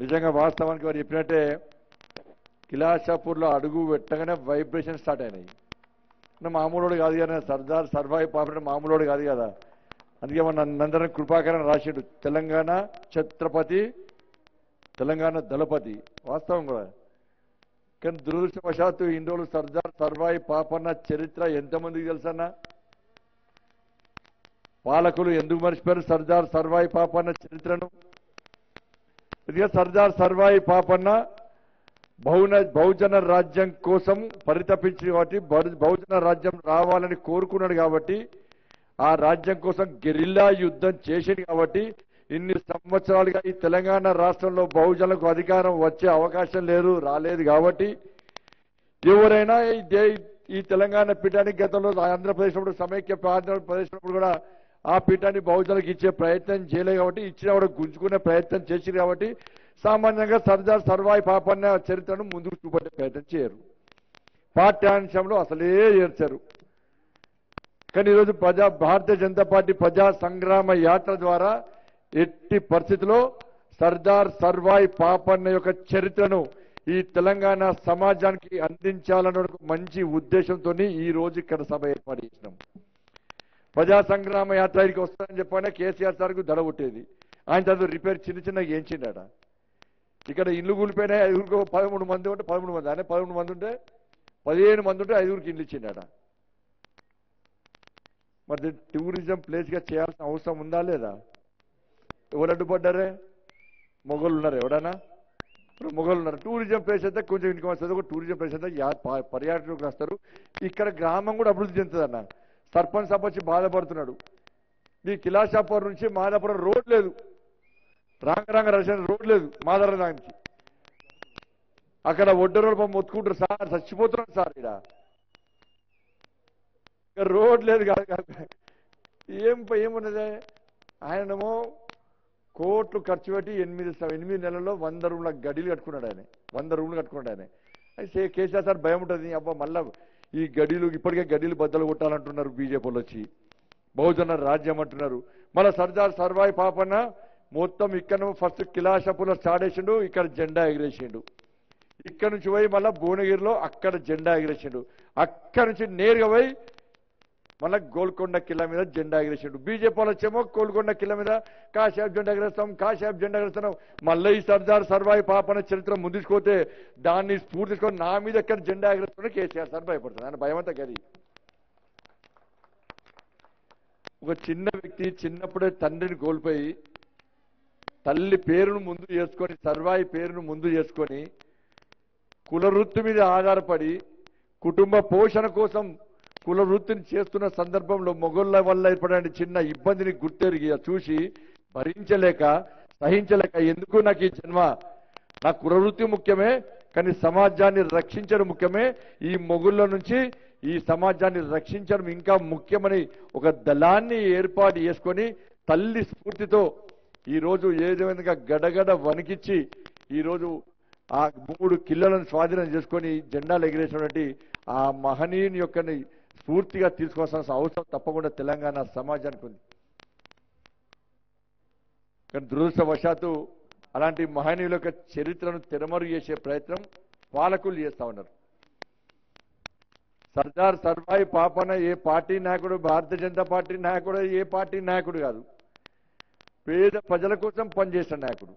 నిజంగా వాస్తవానికి వారు చెప్పినట్టే కిలాషాపూర్లో అడుగు పెట్టగానే వైబ్రేషన్ స్టార్ట్ అయినాయి అంటే మామూలుడు కాదు కానీ సర్దార్ సర్వాయి పాపన మామూలుడు కాదు కదా అందుకే మన నందన కృపాకరణ రాసిండు తెలంగాణ ఛత్రపతి తెలంగాణ దళపతి వాస్తవం కూడా కానీ దురదృష్టవశాత్తు ఇన్ని రోజులు సర్దార్ సర్వాయి పాపన్న చరిత్ర ఎంతమందికి తెలుసన్నా పాలకులు ఎందుకు మర్చిపోయారు సర్దార్ సర్వాయి పాపన్న చరిత్రను ఇదిగా సర్దార్ సర్వాయి పాపన్న బహున బహుజన రాజ్యం కోసం పరితపించి కాబట్టి బహు- బహుజన రాజ్యం రావాలని కోరుకున్నాడు కాబట్టి ఆ రాజ్యం కోసం గెరిల్లా యుద్ధం చేసింది కాబట్టి ఇన్ని సంవత్సరాలుగా ఈ తెలంగాణ రాష్ట్రంలో బహుజనులకు అధికారం వచ్చే అవకాశం లేదు రాలేదు కాబట్టి ఎవరైనా ఈ దే- ఈ తెలంగాణ పీఠానికి గతంలో ఆంధ్రప్రదేశ్ అప్పుడు సమైక్య ఆంధ్రప్రదేశ్ అప్పుడు కూడా ఆ పీఠాన్ని బహుజనులకు ఇచ్చే ప్రయత్నం చేయలేదు కాబట్టి ఇచ్చినా కూడా గుంజుకునే ప్రయత్నం చేసింది కాబట్టి సామాన్యంగా సర్దార్ సర్వాయి పాపన్న చరిత్రను ముందుకు చూపట్టే ప్రయత్నం చేయరు పాఠ్యాంశంలో అసలే చేర్చారు కానీ ఈరోజు ప్రజా భారతీయ జనతా పార్టీ ప్రజా సంగ్రామ యాత్ర ద్వారా ఎట్టి పరిస్థితిలో సర్దార్ సర్వాయి పాపన్న యొక్క చరిత్రను ఈ తెలంగాణ సమాజానికి అందించాలన్న ఒక మంచి ఉద్దేశంతో ఈ రోజు ఇక్కడ సభ ఏర్పాటు చేసినాం ప్రజా సంగ్రామ యాత్ర ఇక్కడికి వస్తానని చెప్పానే కేసీఆర్ సార్కు దడ పుట్టేది ఆయన తర్వాత రిపేర్ చిన్న చిన్నగా ఏంచిండట ఇక్కడ ఇల్లు కూలిపోయినాయి ఐదుగురికి పదమూడు మంది ఉంటే పదమూడు మంది అనే పదమూడు మంది ఉంటే పదిహేను మంది ఉంటే ఐదుగురికి ఇల్లు ఇచ్చిండట మరి దీన్ని టూరిజం ప్లేస్గా చేయాల్సిన అవసరం ఉందా లేదా ఎవరు అడ్డుపడ్డారే మొగలు ఉన్నారు ఎవడన్నా ఇప్పుడు మొగలు ఉన్నారు టూరిజం ప్లేస్ అయితే కొంచెం ఇంటికి వస్తుంది ఒక టూరిజం ప్లేస్ అయితే యా- ప- పర్యాటకులకు వస్తారు ఇక్కడ గ్రామం కూడా అభివృద్ధి చెందుతుంది అన్న సర్పంచ్ సభ వచ్చి బాధపడుతున్నాడు ఈ కిలాషాపూర్ నుంచి మాదాపురం రోడ్ లేదు రాంగ రాంగ రచన రోడ్ లేదు మాదాపురం దానికి అక్కడ ఒడ్డరోడ్ పాపం మొత్తుకుంటారు సార్ చచ్చిపోతున్నారు సార్ ఇక్కడ ఇక్కడ రోడ్ లేదు కాదు కాదు ఏం ప- ఏమున్నది ఆయనేమో కోట్లు ఖర్చు పెట్టి ఎనిమిది స- ఎనిమిది నెలల్లో వంద రూమ్ల గడిలు కట్టుకున్నాడు ఆయన వంద రూమ్లు కట్టుకున్నాడు ఆయన అయితే కేసీఆర్ సార్ భయం ఉంటుంది అబ్బా మళ్ళా ఈ గడిలు ఇప్పటికే గడిలు బద్దలు కొట్టాలంటున్నారు బీజేపీ వాళ్ళు వచ్చి బహుజన రాజ్యం అంటున్నారు మళ్ళా సర్దార్ సర్వాయి పాపన్న మొత్తం ఇక్కడ ఫస్ట్ కిలాషపులో స్టార్ట్ చేసిండు ఇక్కడ జెండా ఎగిరేసిండు ఇక్కడ నుంచి పోయి మళ్ళా భువనగిరిలో అక్కడ జెండా ఎగిరేసిండు అక్కడ నుంచి నేరుగా పోయి మళ్ళా గోల్కొండ కిల్ల మీద జెండా ఎగిరేసిండు బీజేపీ వాళ్ళు వచ్చేమో గోల్కొండ కిల్ల మీద కాశాబ్ జెండా ఎగరేస్తాం కాశాబ్ జెండా ఎగరేస్తున్నాం మళ్ళీ ఈ సర్దార్ సర్వాయి పాపన చరిత్ర ముందుకోతే దాన్ని స్ఫూర్తి తీసుకొని నా మీద ఎక్కడ జెండా ఎగరేస్తున్నా కేసీఆర్ సార్ భయపడుతుంది ఆయన భయం అంతా గది ఒక చిన్న వ్యక్తి చిన్నప్పుడే తండ్రిని కోల్పోయి తల్లి పేరును ముందు చేసుకొని సర్వాయి పేరును ముందు చేసుకొని కుల వృత్తి మీద ఆధారపడి కుటుంబ పోషణ కోసం కుల వృత్తిని చేస్తున్న సందర్భంలో మొగళ్ళ వల్ల ఏర్పడిన చిన్న ఇబ్బందిని గుర్తెరిగి చూసి భరించలేక సహించలేక ఎందుకు నాకు ఈ జన్మ నా కుల వృత్తి ముఖ్యమే కానీ సమాజాన్ని రక్షించడం ముఖ్యమే ఈ మొగుళ్ళ నుంచి ఈ సమాజాన్ని రక్షించడం ఇంకా ముఖ్యమని ఒక దళాన్ని ఏర్పాటు చేసుకొని తల్లి స్ఫూర్తితో ఈ రోజు ఏ విధంగా గడగడ వణికిచ్చి ఈ రోజు ఆ మూడు కిల్లలను స్వాధీనం చేసుకొని జెండాలు ఎగిరేసినటువంటి ఆ మహనీయుని యొక్క స్ఫూర్తిగా తీసుకోవాల్సిన అవసరం తప్పకుండా తెలంగాణ సమాజానికి ఉంది కానీ దురదృష్టవశాత్తు అలాంటి మహనీయుల యొక్క చరిత్రను తెరమరు చేసే ప్రయత్నం పాలకులు చేస్తా ఉన్నారు సర్దార్ సర్వాయి పాపన ఏ పార్టీ నాయకుడు భారతీయ జనతా పార్టీ నాయకుడు ఏ పార్టీ నాయకుడు కాదు పేద ప్రజల కోసం పనిచేసిన నాయకుడు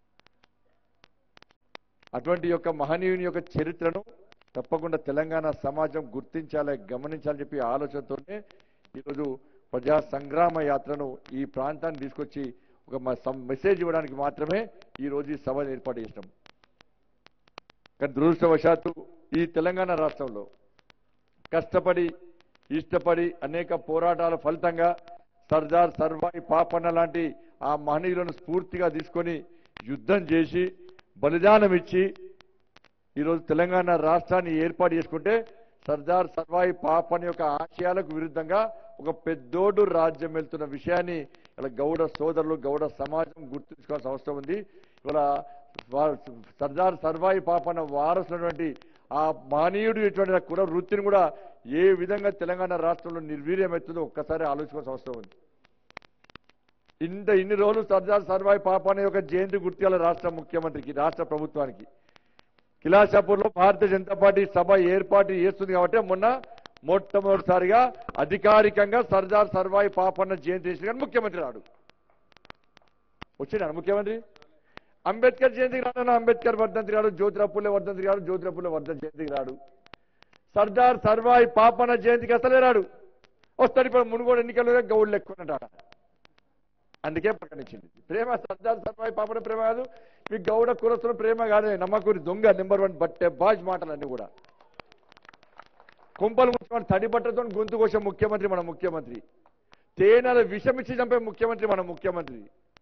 అటువంటి యొక్క మహనీయుని యొక్క చరిత్రను తప్పకుండా తెలంగాణ సమాజం గుర్తించాలి గమనించాలని చెప్పి ఆలోచనతోనే ఈరోజు ప్రజా సంగ్రామ యాత్రను ఈ ప్రాంతాన్ని తీసుకొచ్చి ఒక మ- సం- మెసేజ్ ఇవ్వడానికి మాత్రమే ఈ రోజు ఈ సభను ఏర్పాటు చేసినాం కానీ దురదృష్టవశాత్తు ఈ తెలంగాణ రాష్ట్రంలో కష్టపడి ఇష్టపడి అనేక పోరాటాల ఫలితంగా సర్దార్ సర్వాయి పాపన్న లాంటి ఆ మహనీయులను స్ఫూర్తిగా తీసుకొని యుద్ధం చేసి బలిదానం ఇచ్చి ఈరోజు తెలంగాణ రాష్ట్రాన్ని ఏర్పాటు చేసుకుంటే సర్దార్ సర్వాయి పాపన్ యొక్క ఆశయాలకు విరుద్ధంగా ఒక పెద్దోడు రాజ్యం వెళ్తున్న విషయాన్ని ఇలా గౌడ సోదరులు గౌడ సమాజం గుర్తుంచుకోవాల్సిన అవసరం ఉంది ఇవాళ వా- సర్దార్ సర్వాయి పాపన్న వారసులైనటువంటి ఆ మానీయుడు ఇటువంటి కుల వృత్తిని కూడా ఏ విధంగా తెలంగాణ రాష్ట్రంలో నిర్వీర్యమవుతుందో ఒక్కసారి ఆలోచించాల్సిన అవసరం ఉంది ఇంత ఇన్ని రోజులు సర్దార్ సర్వాయి పాపానే యొక్క జయంతి గుర్తియాల రాష్ట్ర ముఖ్యమంత్రికి రాష్ట్ర ప్రభుత్వానికి కిలాషాపూర్లో భారతీయ జనతా పార్టీ సభ ఏర్పాటు చేస్తుంది కాబట్టి మొన్న మొట్టమొదటిసారిగా అధికారికంగా సర్దార్ సర్వాయి పాపన్న జయంతి చేసిన కానీ ముఖ్యమంత్రి రాడు వచ్చినాడు ముఖ్యమంత్రి అంబేద్కర్ జయంతికి రాడు అంబేద్కర్ వర్ధంతి రాడు జ్యోతిరావు పుల్లే వర్ధంతి రాడు జ్యోతిరావు పుల్లే వర్ధంతి జయంతికి రాడు సర్దార్ సర్వాయి పాపన్న జయంతికి అసలే రాడు వస్తాడు ఇప్పుడు మునుగోడు ఎన్నికల్లో గౌడ్లు ఎక్కువ అందుకే ప్రకటించింది ప్రేమ సర్దార్ సర్వాయి పాపన ప్రేమ కాదు మీ గౌడ కులస్తుల ప్రేమ కాదు నమ్మకూరి దొంగ నెంబర్ వన్ బట్టే బాజ్ మాటలన్నీ కూడా కుంపలు ముట్టుకొని తడి బట్టతో గొంతు కోసే ముఖ్యమంత్రి మన ముఖ్యమంత్రి తేనెల విషమిచ్చి చంపే ముఖ్యమంత్రి మన ముఖ్యమంత్రి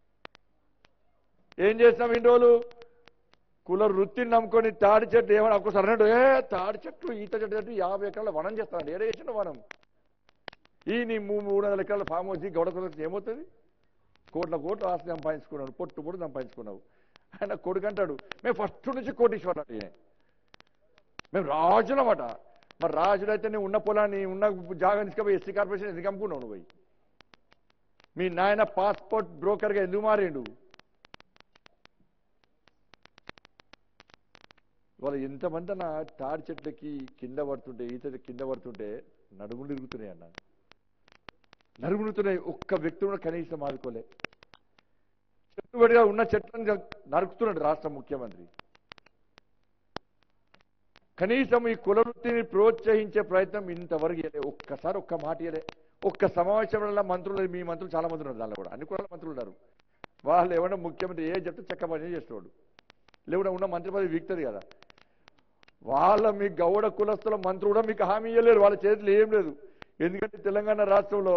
ఏం చేసినాం ఇన్ని రోజులు కుల వృత్తిని నమ్ముకొని తాడి చెట్టు ఏమన్నా ఒక్కసారి అన్నాడు ఏ తాడి చెట్టు ఈత చెట్టు చెట్టు యాభై ఎకరాల వనం చేస్తాడు ఏడ చేసిన వనం ఈ నీ మూ- మూడు వందల ఎకరాల ఫామ్ వచ్చి గౌడ కులకి ఏమవుతుంది కోట్ల కోట్లు ఆస్తి సంపాదించుకున్నాడు పొట్టు పొట్టు సంపాదించుకున్నావు ఆయన కొడుకు అంటాడు మేము ఫస్ట్ నుంచి కోటీశ్వరుడు ఈయన మేము రాజులమాట మరి రాజులు అయితే నువ్వు ఉన్న పొలాన్ని ఉన్న జాగా తీసుకపోయి ఎస్సీ కార్పొరేషన్ ఎందుకు అమ్ముకున్నావు నువ్వు పోయి? మీ నాయన పాస్పోర్ట్ బ్రోకర్గా ఎందుకు మారిండు ఇవాళ ఎంతమంది నా తాడి చెట్లకి కింద పడుతుంటే ఈత చెట్టు కింద పడుతుంటే నడుములు తిరుగుతున్నాయి అన్న నరుగుతున్నాయి ఒక్క వ్యక్తి కూడా కనీసం ఆదుకోలే చెట్టుబడిగా ఉన్న చెట్లను నరుకుతున్నాడు రాష్ట్ర ముఖ్యమంత్రి కనీసం ఈ కుల వృత్తిని ప్రోత్సహించే ప్రయత్నం ఇంతవరకు చేయలే ఒక్కసారి ఒక్క మాట ఇయలే ఒక్క సమావేశంలో మంత్రులు మీ మంత్రులు చాలా మంది ఉన్నారు దానిలో కూడా అన్ని కులాల మంత్రులు ఉన్నారు వాళ్ళు ఏమన్నా ముఖ్యమంత్రి ఏ చెప్తే చక్క పని చేసేవాడు లేకుండా ఉన్న మంత్రి పదవి వీక్తుంది కదా వాళ్ళ మీ గౌడ కులస్తుల మంత్రులు కూడా మీకు హామీ ఇవ్వలేరు వాళ్ళ చేతిలో ఏం లేదు ఎందుకంటే తెలంగాణ రాష్ట్రంలో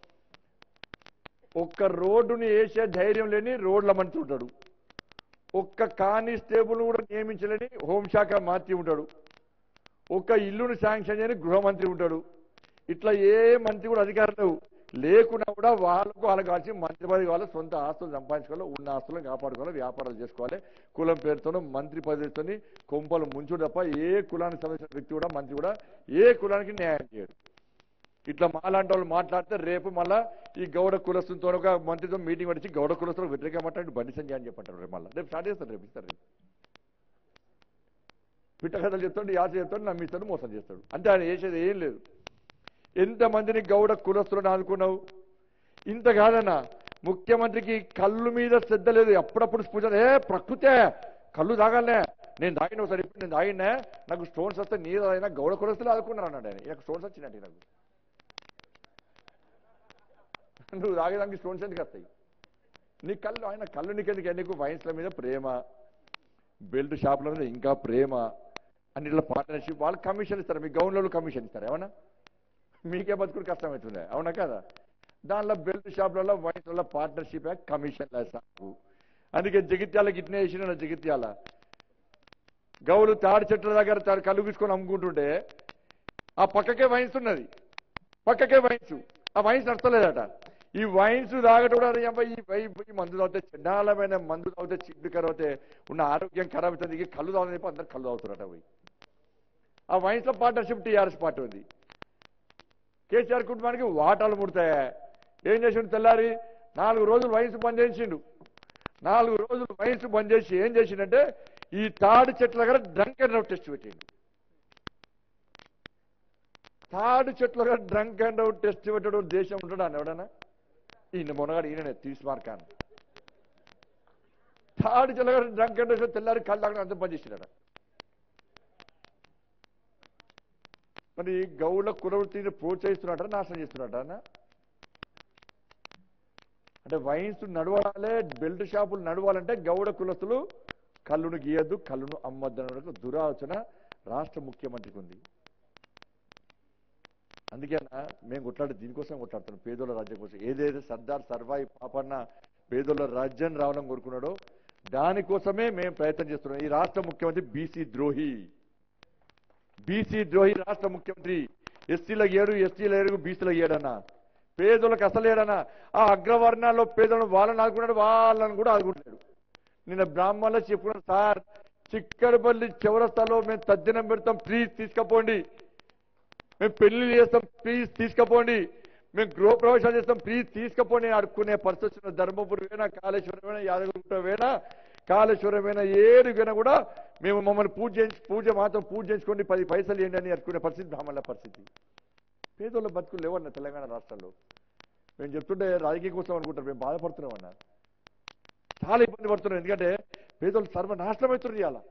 ఒక్క రోడ్డుని వేసే ధైర్యం లేని రోడ్ల మంత్రి ఉంటాడు ఒక్క కానిస్టేబుల్ కూడా నియమించలేని హోంశాఖ మంత్రి ఉంటాడు ఒక్క ఇల్లును శాంక్షన్ చేయని గృహమంత్రి ఉంటాడు ఇట్లా ఏ మంత్రి కూడా అధికారం లేవు లేకున్నా కూడా వాళ్ళకు వాళ్ళకి కావాల్సి మంత్రి పదవి కావాలి సొంత ఆస్తులు సంపాదించుకోవాలి ఉన్న ఆస్తులను కాపాడుకోవాలి వ్యాపారాలు చేసుకోవాలి కులం పేరుతోనూ మంత్రి పదవితోని కొంపలు ముంచుడు తప్ప ఏ కులానికి సంబంధించిన వ్యక్తి కూడా మంత్రి కూడా ఏ కులానికి న్యాయం చేయడు ఇట్లా మాలాంటి వాళ్ళు మాట్లాడితే రేపు మళ్ళా ఈ గౌడ కులస్తులతో ఒక మంత్రితో మీటింగ్ పడిచి గౌడ కులస్తులకు వ్యతిరేకంగా మాట్లాడి బండి సంజయ్ అని చెప్పంటారు రేపు మళ్ళీ రేపు స్టార్ట్ చేస్తారు రేపు ఇస్తారు రేపు పిట్ట కథలు చెప్తాడు యాస చెప్తాడు నమ్మిస్తాడు మోసం చేస్తాడు అంటే ఆయన చేసేది ఏం లేదు ఎంతమందిని గౌడ కులస్తులను ఆదుకున్నావు ఇంత కాదన్నా ముఖ్యమంత్రికి కళ్ళు మీద శ్రద్ధ లేదు అప్పుడప్పుడు పూజ ఏ ప్రకృతే కళ్ళు తాగాలనే నేను తాగిన ఒకసారి ఇప్పుడు నేను తాగినా నాకు స్టోన్స్ వస్తే నీరు అయినా గౌడ కులస్తులు ఆదుకున్నారు అన్నాడు ఆయన నాకు స్టోన్స్ వచ్చినట్టు నాకు నువ్వు తాగేదానికి స్టోన్స్ ఎందుకు వస్తాయి నీ కళ్ళు ఆయన కళ్ళు నీకెందుకు నీకు వైన్స్ల మీద ప్రేమ బెల్ట్ షాపుల మీద ఇంకా ప్రేమ అన్నిట్లో పార్ట్నర్షిప్ వాళ్ళు కమిషన్ ఇస్తారు మీ గౌన్లలో కమిషన్ ఇస్తారు ఏమన్నా మీకే బతుకుడు కష్టమవుతుంది అవునా కదా దానిలో బెల్ట్ షాపులలో వైన్స్లలో పార్ట్నర్షిప్ కమిషన్ సాగు అందుకే జగిత్యాలకి ఇట్నే వేసిన జగిత్యాల గౌలు తాడి చెట్ల దగ్గర తాడు కళ్ళు తీసుకొని అమ్ముకుంటుంటే ఆ పక్కకే వైన్స్ ఉన్నది పక్కకే వైన్స్ ఆ వైన్స్ నడతలేదట ఈ వైన్స్ తాగటం కూడా అరే అబ్బా ఈ వై- ఈ మందు తాగితే చండాలమైన మందు తాగితే చిడ్డు ఖరాబ్ అవుతే ఉన్న ఆరోగ్యం ఖరాబ్ అవుతుంది ఈ కళ్ళు తాగని చెప్పి అందరు కళ్ళు తాగుతారట పోయి ఆ వైన్స్ లో పార్ట్నర్షిప్ టీఆర్ఎస్ పార్టీ ఉంది కేసీఆర్ కుటుంబానికి వాటాలు ముడతాయా ఏం చేసిండు తెల్లారి నాలుగు రోజులు వయసు బంద్ చేసిండు నాలుగు రోజులు వయసు బంద్ చేసి ఏం చేసిండంటే ఈ తాడు చెట్ల దగ్గర డ్రంక్ అండ్ అవుట్ టెస్ట్ పెట్టిండు తాడు చెట్ల దగ్గర డ్రంక్ అండ్ అవుట్ టెస్ట్ పెట్టడం దేశం ఉంటాడు అని ఎవడన్నా ఈయన మొనగాడు ఈయననే తీసుమార్కాను తాడు చెట్ల దగ్గర డ్రంక్ అండ్ అవుట్ తెల్లారి కళ్ళు తాగడం అంత పని చేసినాడు మరి గౌడ కులవృత్తిని ప్రోత్సహిస్తున్నట నాశనం చేస్తున్నట అన్న అంటే వైన్స్ నడవాలే బెల్ట్ షాపులు నడవాలంటే గౌడ కులస్తులు కళ్ళును గీయద్దు కళ్ళును అమ్మొద్దు అనే దురాలోచన రాష్ట్ర ముఖ్యమంత్రికి ఉంది అందుకే అన్న మేము కొట్లాడి దీనికోసం కొట్లాడుతున్నాం పేదోళ్ళ రాజ్యం కోసం ఏదైతే సర్దార్ సర్వాయి పాపన్న పేదోళ్ళ రాజ్యం రావడం కోరుకున్నాడో దానికోసమే మేము ప్రయత్నం చేస్తున్నాం ఈ రాష్ట్ర ముఖ్యమంత్రి బీసీ ద్రోహి బీసీ ద్రోహి రాష్ట్ర ముఖ్యమంత్రి ఎస్సీలకు ఏడు ఎస్టీల ఏడు బీసీలకు ఏడన్నా పేదలకు అసలు ఏడన్నా ఆ అగ్రవర్ణాల్లో పేదలను వాళ్ళని ఆదుకున్నాడు వాళ్ళని కూడా ఆదుకుంటాడు నిన్న బ్రాహ్మణులు చెప్పుకున్నాడు సార్ చిక్కడపల్లి చౌరస్తాలో మేము తద్దినం పెడతాం ప్లీజ్ తీసుకపోండి మేము పెళ్లి చేస్తాం ప్లీజ్ తీసుకపోండి మేము గృహ ప్రవేశాలు చేస్తాం ప్లీజ్ తీసుకపోని అడుక్కునే పరిస్థితి వచ్చిన ధర్మపురి వేనా కాళేశ్వరం వేనా యాదగిరిగుట్ట వేనా కాళేశ్వరం వేనా ఏడుగైనా కూడా మేము మమ్మల్ని పూజ చేయించి పూజ మాత్రం పూజ చేయించుకోండి పది పైసలు ఏంటి అని అడుకునే పరిస్థితి బ్రాహ్మణుల పరిస్థితి పేదోళ్ళ బతుకులు లేవన్న తెలంగాణ రాష్ట్రంలో మేము చెప్తుంటే రాజకీయ కోసం అనుకుంటారు మేము బాధపడుతున్నాం అన్న చాలా ఇబ్బంది పడుతున్నాం ఎందుకంటే పేదోళ్ళు సర్వనాశనం అవుతుంది ఇవాళ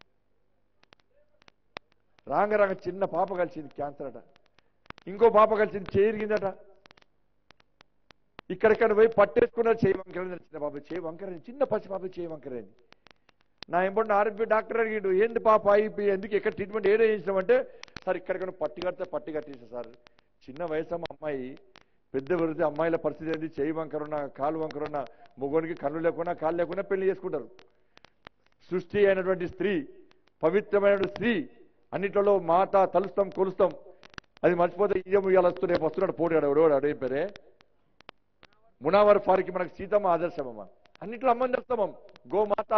రాంగ రాంగ చిన్న పాప కలిసింది క్యాన్సర్ అట ఇంకో పాప కలిసింది చేరిగిందట ఇక్కడిక్కడ పోయి పట్టేసుకున్నారు చేయి వంకరైంది చిన్న పాప చేయి వంకరైంది చిన్న పసి పాప చేయి వంకరైంది నా ఎంబడి ఆర్ఎంపీ డాక్టర్ అడిగిండు ఏంది పాప అయిపోయి ఎందుకు ఎక్కడ ట్రీట్మెంట్ ఏదో చేసినామంటే సార్ ఇక్కడికైనా పట్టి కడితే పట్టి కట్టేసా సార్ చిన్న వయసు అమ్మ అమ్మాయి పెద్ద పెడితే అమ్మాయిల పరిస్థితి ఏంది చేయి వంకరున్నా కాలు వంకరున్నా మొగోనికి కళ్ళు లేకున్నా కాళ్ళు లేకున్నా పెళ్లి చేసుకుంటారు సృష్టి అయినటువంటి స్త్రీ పవిత్రమైనటువంటి స్త్రీ అన్నిట్లలో మాత తలుస్తాం కొలుస్తాం అది మర్చిపోతే ఇయ్యము ఇవాళ వస్తూ రేపు వస్తున్నాడు పోటీ ఎవడో అడే పేరే మునావర్ ఫారికి మనకు సీతమ్మ ఆదర్శమమ్మ అన్నిట్లో అమ్మని చెప్తాం గోమాత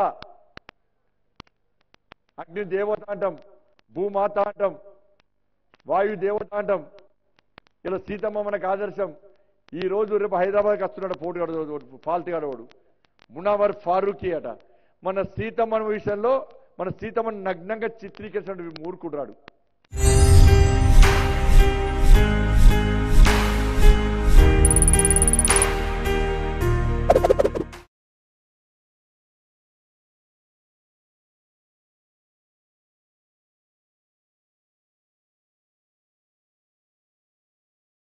అగ్ని దేవత అంటాం భూమాత అంటాం వాయు దేవత అంటాం ఇలా సీతమ్మ మనకు ఆదర్శం ఈ రోజు రేపు హైదరాబాద్కి వస్తున్నాడు పోటీ ఫాల్ట్ గడవాడు మునావర్ ఫారూఖీ అట మన సీతమ్మ విషయంలో మన సీతమ్మను నగ్నంగా చిత్రీకరించిన మూర్ఖుడు రాడు